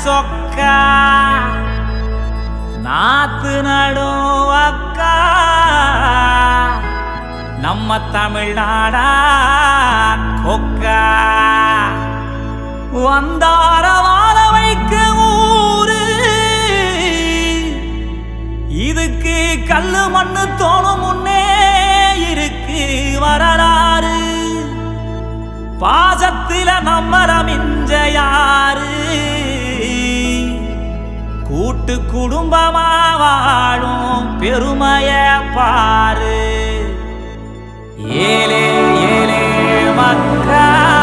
சொக்கா நாத்து நடும் அக்கா நம்ம தமிழ்நாடா கொக்கா வந்தார வாழ வைக்க ஊரு இதுக்கு கல்லு மண்ணு தோணும் முன்னே இருக்கு வரலாறு பாசத்தில நம்மள மிஞ்ச யாரு கூட்டு குடும்பமா வாழும் பெருமைய பாரு ஏலே ஏலே மக்கா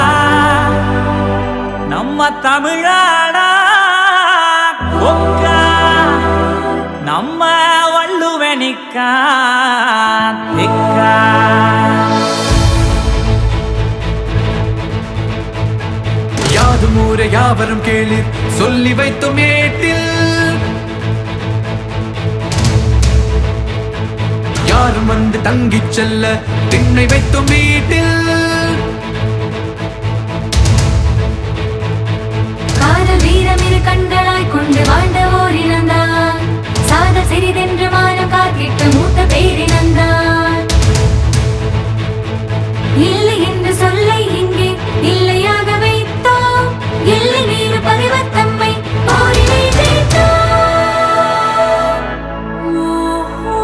நம்ம தமிழாடா கொக்கா நம்ம வள்ளுவனிக்கா திக்கா யாதும் ஊரே யாவரும் கேளிர் சொல்லி வைத்தும் ஏட்டில் யாரும் வந்து தங்கிச் செல்ல திண்ணை வைத்தும் வீட்டில் காதல் வீரம் இரு கண்களாய் கொண்டு வாழ்ந்த ஓரினந்தான் சாத சிறிதென்று மானம் காத்திட்டு மூத்த பேரினந்தான் இல்லை என்று சொல்லை இங்கே இல்லையாக வைத்தோம் எல்லை மீறு பரிவத்தம்மை போரினை ஜெயித்தோம் ஓஹோ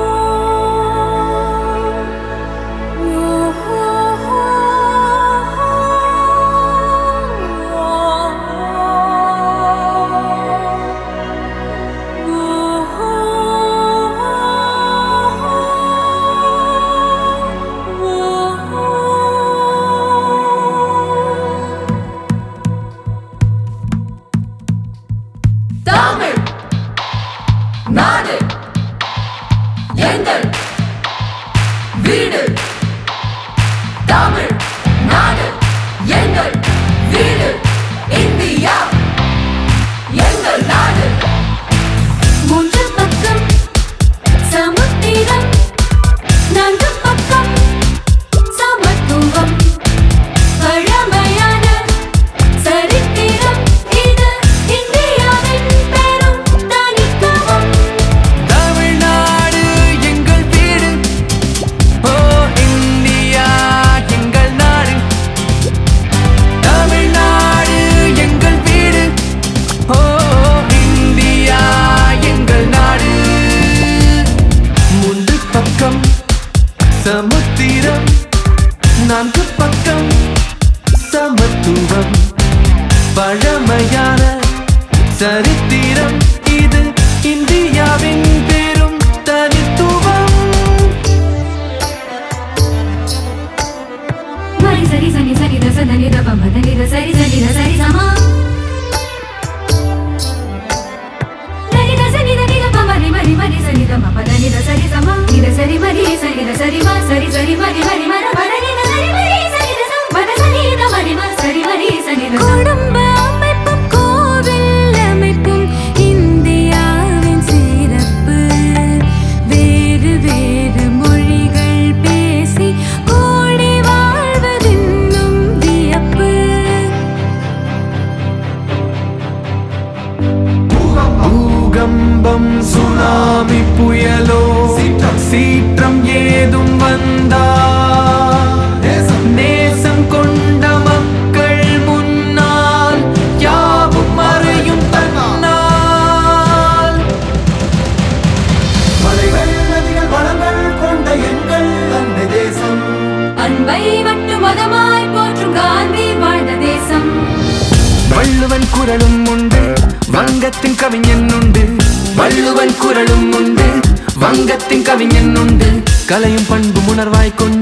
தமிழ் நாடு எங்கள் வீடு தமிழ் நாடு எங்கள் வீடு இந்தியா எங்கள் நாடு மூன்று பக்கம் சமுத்திரம் நான்கு பக்கம் சமத்துவம் பழமையான சரித்திரம் இது இந்தியாவின் பெரும் தனித்துவம் தமிழ்நாடு எங்கள் வீடு ஓ இந்தியா எங்கள் நாடு தமிழ்நாடு எங்கள் வீடு ஓ இந்தியா எங்கள் நாடு முந்து பக்கம் சமுத்திரம் நான்கு பக்கம் சமத்துவம் பழமையான சரித்திரம் இது இந்தியாவின் பெரும் தனித்துவம் மரி சரி சனி சரி த சதனி த பம தனி த சரி சனி த சரி சமா தனி த சனி த நி த பம ரி மரி மரி சனி த மப தனி த சரி சமா நி த சரி மரி சரி த சரி மா சரி சரி மரி மரி மர மர நி த சரி மரி சரி த சம் பத சனி த மரி ம சரி மரி சனி த குடும்ப அமைப்பும் கோவில் அமைப்பும் இந்தியாவின் சிறப்பு வேறு வேறு மொழிகள் பேசி கூடி வாழ்வதென்னும் வியப்பு பூகம்பம் சுனாமி புயலோ சீற்றம் ஏதும் வந்தா நேசம் கொண்ட மக்கள் முன்னால் யாவும் மறையும் தன்னால் மலைகள் நதிகள் வளங்கள் கொண்ட எங்கள் அன்னை தேசம் அன்பை மட்டும் மதமாய் போற்றும் காந்தி வாழ்ந்த தேசம் வள்ளுவன் குரலும் உண்டு வங்கத்தின் கவிஞன் உண்டு வள்ளுவன் குரலும் உண்டு வங்கத்தின் கவிஞன் உண்டு கலையும் பண்பு உணர்வாய் கொண்டு